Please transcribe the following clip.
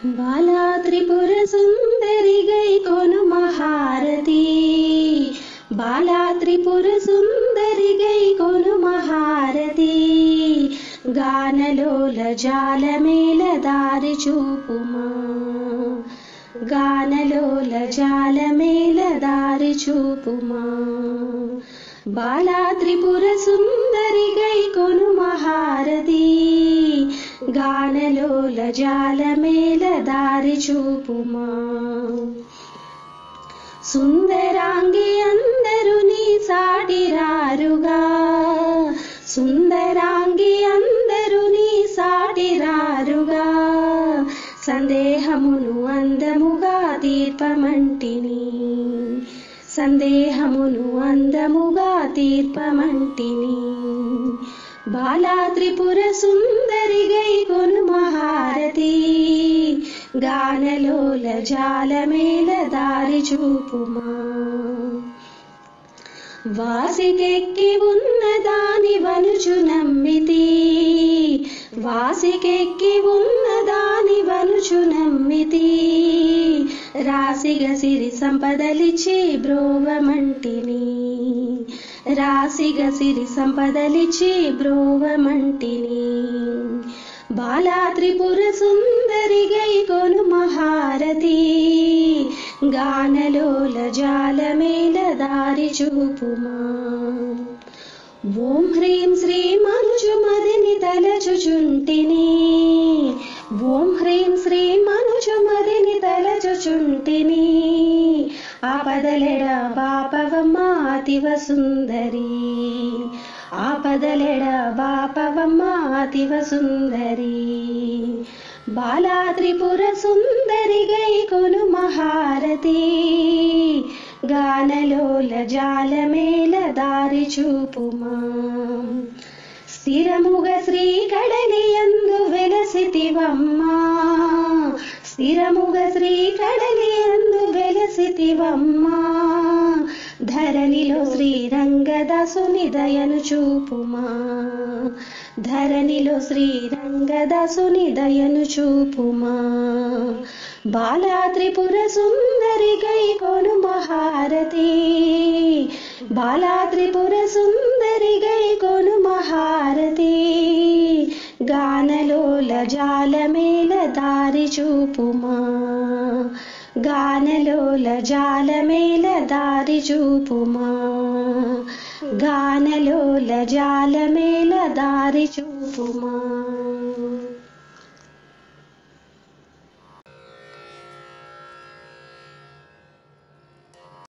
బాలా త్రిపుర సుందరి గై కొను మహారతి బాలా త్రిపుర సుందరి గై కొను మహారతి గానలోల జాలమేల దారి చూపుమా గానలోల జాలమేల దారి చూపుమా బాలా త్రిపుర సుందరి గై కొను మహారతి గానలోల జాలమేల దారి చూపుమా సుందరాంగి అందరు నీ సాటిరారుగా సుందరాంగి అందరు నీ సాటిరారుగా సందేహమును అందముగా తీర్పమంటిని సందేహమును అందముగా తీర్పమంటిని బాలా త్రిపుర సుందరి గై కొను మహారతి గానలోల జాలమేల దారి చూపుమా వాసికెక్కి ఉన్నదాని వనుచు నమ్మితి వాసికెక్కి ఉన్నదాని వనుచు నమ్మితి రాసిగ సిరి సంపదలిచి బ్రోవమంటిని రాసిగ సిరి సంపదలిచి బ్రోవమంటిని బాలా త్రిపుర సుందరి గై కొను మహారతి గానలోల జాలమేల దారి చూపుమా ఓం హ్రీం శ్రీ మనుజు మదిని తలచుచుంటిని ఓం హ్రీం శ్రీ మనుజు మదిని తలచుచుంటిని ఆపదలెడ బాపవమ్మ అతివ సుందరి ఆపదలెడ బాపవమ్మ అతివ సుందరి బాలా త్రిపుర సుందరి గై కొను మహారతి గానలోల జాలమేల దారి చూపుమా స్థిరముగ శ్రీ కడలి అందు వెలసితివమ్మా స్థిరముగ శ్రీ కడలి అందు వెలసితివమ్మా ధరణిలో శ్రీరంగదాసుని దయను చూపుమా ధరణిలో శ్రీరంగదాసుని దయను చూపుమా బాలా త్రిపుర సుందరి గై కొను మహారతి బాలా త్రిపుర సుందరి గై కొను మహారతి గానలోల జాలమేల దారి చూపుమా గానలోల జాలమేల దారి చూపుమా గానలోల జాలమేల దారి చూపుమా